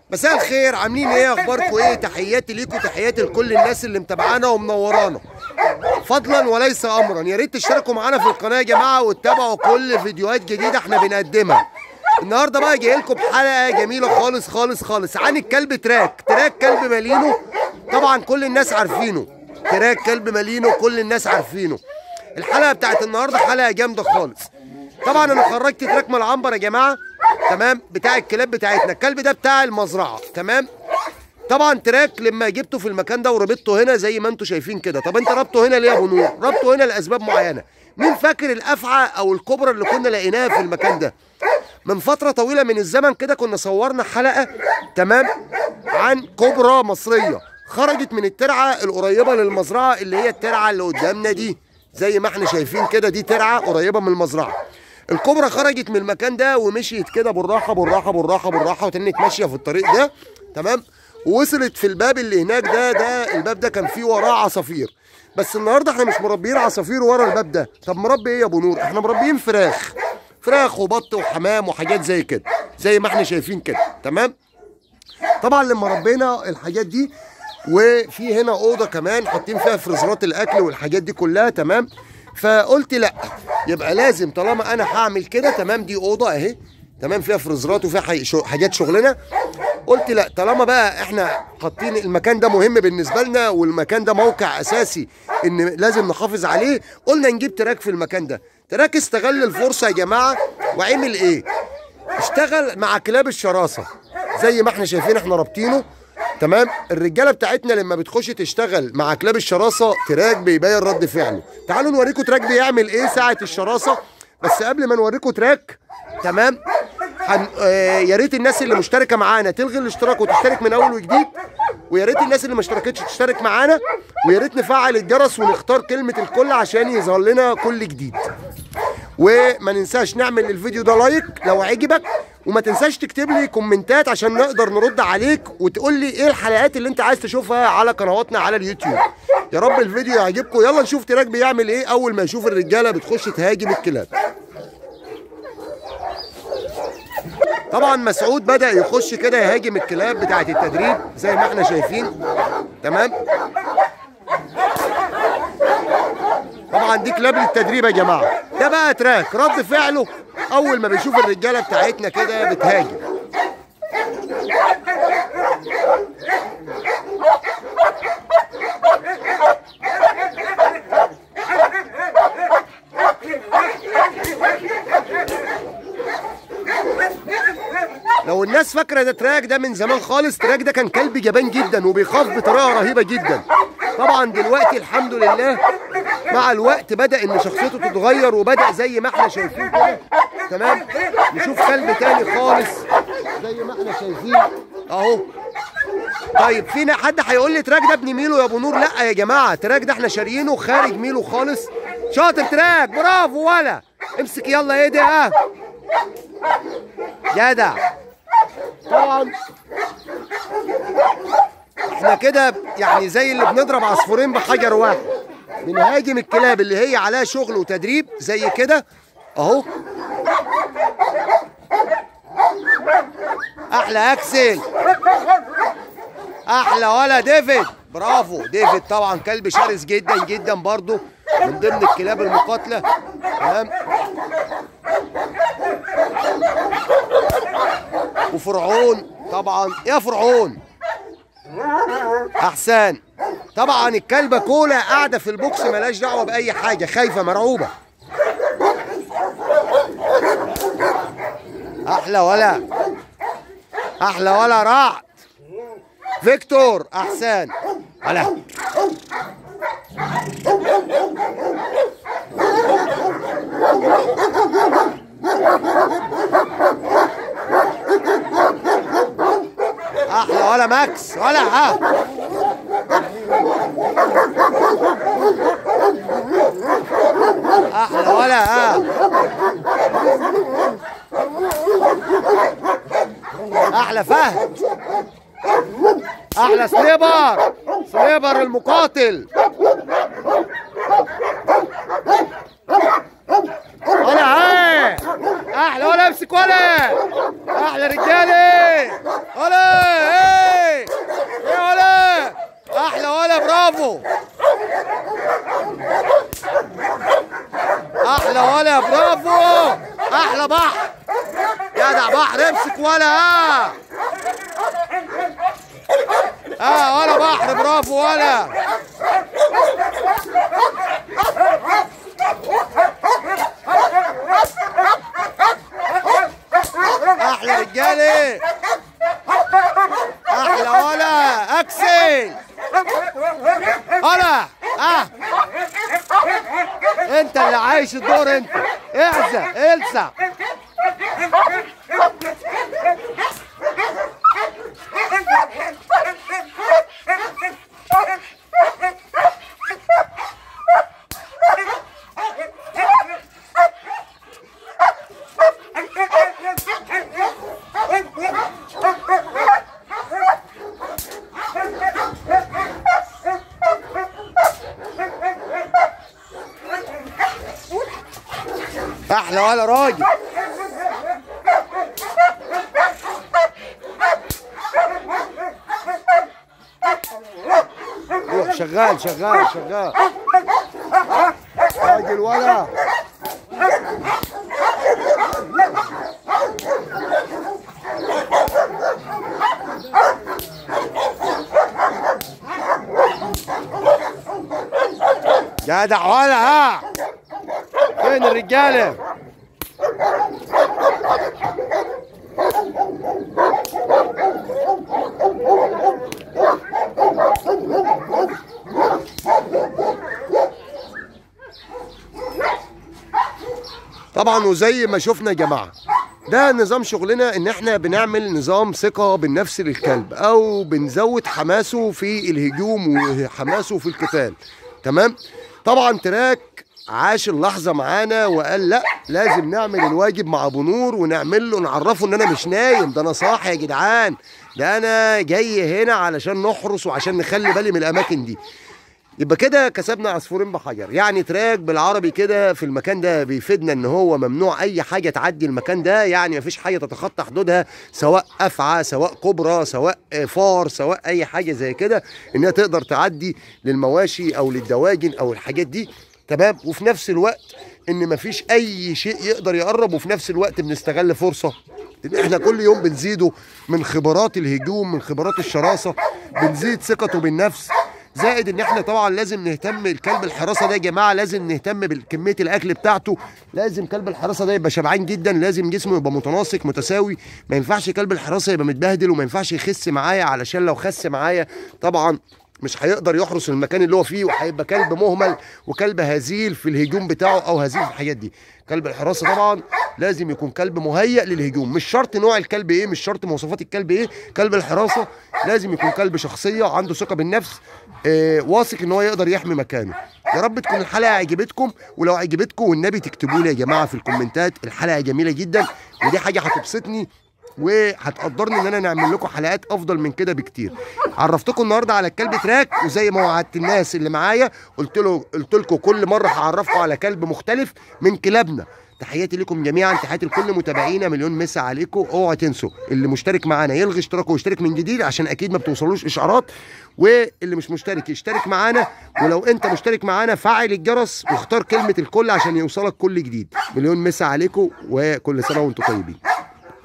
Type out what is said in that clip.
مساء الخير عاملين ايه اخباركم ايه تحياتي ليكم تحياتي لكل الناس اللي متابعانا ومنورانا فضلا وليس امرا يا ريت تشتركوا معانا في القناه يا جماعه وتتابعوا كل فيديوهات جديده احنا بنقدمها النهارده بقى جاي لكم بحلقه جميله خالص خالص خالص عن الكلب تراك تراك كلب مالينو طبعا كل الناس عارفينه تراك كلب مالينو كل الناس عارفينه الحلقه بتاعت النهارده حلقه جامده خالص طبعا انا خرجت تراك من العنبر يا جماعه تمام بتاع الكلاب بتاعتنا الكلب ده بتاع المزرعه تمام طبعا تراك لما جبته في المكان ده وربطته هنا زي ما انتم شايفين كده طب انت ربطه هنا ليه يا ابو نور ربطه هنا لاسباب معينه مين فاكر الافعى او الكبرى اللي كنا لقيناها في المكان ده من فتره طويله من الزمن كده كنا صورنا حلقه تمام عن كبرى مصريه خرجت من الترعه القريبه للمزرعه اللي هي الترعه اللي قدامنا دي زي ما احنا شايفين كده دي ترعه قريبه من المزرعه الكبرى خرجت من المكان ده ومشيت كده بالراحه بالراحه بالراحه بالراحه وتنت ماشيه في الطريق ده تمام ووصلت في الباب اللي هناك ده ده الباب ده كان فيه وراه عصافير بس النهارده احنا مش مربيين عصافير ورا الباب ده طب مربي ايه يا ابو نور احنا مربيين فراخ فراخ وبط وحمام وحاجات زي كده زي ما احنا شايفين كده تمام طبعا لما ربينا الحاجات دي وفي هنا اوضه كمان حاطين فيها فريزرات الاكل والحاجات دي كلها تمام فقلت لا يبقى لازم طالما انا هعمل كده تمام دي اوضه اهي تمام فيها فريزرات وفيها حي- شو- حاجات شغلنا قلت لا طالما بقى احنا حاطين المكان ده مهم بالنسبه لنا والمكان ده موقع اساسي ان لازم نحافظ عليه قلنا نجيب تراك في المكان ده تراك استغل الفرصه يا جماعه وعمل ايه اشتغل مع كلاب الشراسه زي ما احنا شايفين احنا رابطينه تمام الرجاله بتاعتنا لما بتخش تشتغل مع كلاب الشراسه تراك بيبين رد فعله تعالوا نوريكم تراك بيعمل ايه ساعه الشراسه بس قبل ما نوريكم تراك تمام هن... آه يا ريت الناس اللي مشتركه معانا تلغي الاشتراك وتشترك من اول وجديد ويا ريت الناس اللي ما اشتركتش تشترك معانا ويا ريت نفعل الجرس ونختار كلمه الكل عشان يظهر لنا كل جديد وما ننساش نعمل الفيديو ده لايك لو عجبك وما تنساش تكتب لي كومنتات عشان نقدر نرد عليك وتقول لي ايه الحلقات اللي انت عايز تشوفها على قنواتنا على اليوتيوب يا رب الفيديو يعجبكم يلا نشوف تراك بيعمل ايه اول ما يشوف الرجاله بتخش تهاجم الكلاب طبعا مسعود بدا يخش كده يهاجم الكلاب بتاعه التدريب زي ما احنا شايفين تمام طبعا دي كلاب للتدريب يا جماعه ده بقى تراك رد فعله اول ما بيشوف الرجاله بتاعتنا كده بتهاجم لو الناس فاكره ده تراك ده من زمان خالص تراك ده كان كلب جبان جدا وبيخاف بطريقه رهيبه جدا طبعا دلوقتي الحمد لله مع الوقت بدا ان شخصيته تتغير وبدا زي ما احنا شايفين كده تمام نشوف كلب تاني خالص زي ما احنا شايفين اهو طيب فينا حد هيقول لي تراك ده ابن ميلو يا ابو نور لا يا جماعه تراك ده احنا شاريينه خارج ميلو خالص شاطر تراك برافو ولا امسك يلا ايه ده ها جدع طبعا احنا كده يعني زي اللي بنضرب عصفورين بحجر واحد بنهاجم الكلاب اللي هي عليها شغل وتدريب زي كده اهو احلى اكسل احلى ولا ديفيد برافو ديفيد طبعا كلب شرس جدا جدا برضو من ضمن الكلاب المقاتله تمام وفرعون طبعا يا فرعون احسن طبعا الكلبه كولا قاعده في البوكس ملاش دعوه باي حاجه خايفه مرعوبه احلى ولا احلى ولا رعد فيكتور احسن ولا احلى ولا ماكس ولا ها احلى ولا ها احلى فهد احلى سليبر سليبر المقاتل ولا ها احلى ولا امسك ولا احلى رجاله ولا برافو احلى ولا برافو احلى بحر جدع بحر امسك ولا ها اه ولا بحر برافو ولا احلى رجاله احلى ولا اكسل ولا اه انت اللي عايش الدور انت اعزى السع احلى ولا راجل روح شغال شغال شغال راجل ولا جدع ولا ها فين الرجاله طبعا وزي ما شفنا يا جماعه ده نظام شغلنا ان احنا بنعمل نظام ثقه بالنفس للكلب او بنزود حماسه في الهجوم وحماسه في القتال تمام طبعا تراك عاش اللحظه معانا وقال لا لازم نعمل الواجب مع ابو نور ونعمل له نعرفه ان انا مش نايم ده انا صاحي يا جدعان ده انا جاي هنا علشان نحرس وعشان نخلي بالي من الاماكن دي يبقى كده كسبنا عصفورين بحجر يعني تراك بالعربي كده في المكان ده بيفيدنا ان هو ممنوع اي حاجه تعدي المكان ده يعني مفيش حاجه تتخطى حدودها سواء افعى سواء كبرى سواء فار سواء اي حاجه زي كده انها تقدر تعدي للمواشي او للدواجن او الحاجات دي تمام وفي نفس الوقت ان مفيش اي شيء يقدر يقرب وفي نفس الوقت بنستغل فرصه ان احنا كل يوم بنزيده من خبرات الهجوم من خبرات الشراسه بنزيد ثقته بالنفس زائد ان احنا طبعا لازم نهتم الكلب الحراسه ده يا جماعه لازم نهتم بكميه الاكل بتاعته لازم كلب الحراسه ده يبقى شبعان جدا لازم جسمه يبقى متناسق متساوي ما ينفعش كلب الحراسه يبقى متبهدل وما ينفعش يخس معايا علشان لو خس معايا طبعا مش هيقدر يحرس المكان اللي هو فيه وهيبقى كلب مهمل وكلب هزيل في الهجوم بتاعه او هزيل في الحاجات دي كلب الحراسه طبعا لازم يكون كلب مهيأ للهجوم مش شرط نوع الكلب ايه مش شرط مواصفات الكلب ايه كلب الحراسه لازم يكون كلب شخصيه عنده ثقه بالنفس آه واثق ان هو يقدر يحمي مكانه يا رب تكون الحلقه عجبتكم ولو عجبتكم والنبي تكتبوا لي يا جماعه في الكومنتات الحلقه جميله جدا ودي حاجه هتبسطني وهتقدرني ان انا نعمل لكم حلقات افضل من كده بكتير عرفتكم النهارده على الكلب تراك وزي ما وعدت الناس اللي معايا قلت له قلت لكم كل مره هعرفكم على كلب مختلف من كلابنا تحياتي لكم جميعا تحياتي لكل متابعينا مليون مسا عليكم اوعوا تنسوا اللي مشترك معانا يلغي اشتراكه ويشترك من جديد عشان اكيد ما بتوصلوش اشعارات واللي مش مشترك يشترك معانا ولو انت مشترك معانا فعل الجرس واختار كلمه الكل عشان يوصلك كل جديد مليون مسا عليكم وكل سنه وانتم طيبين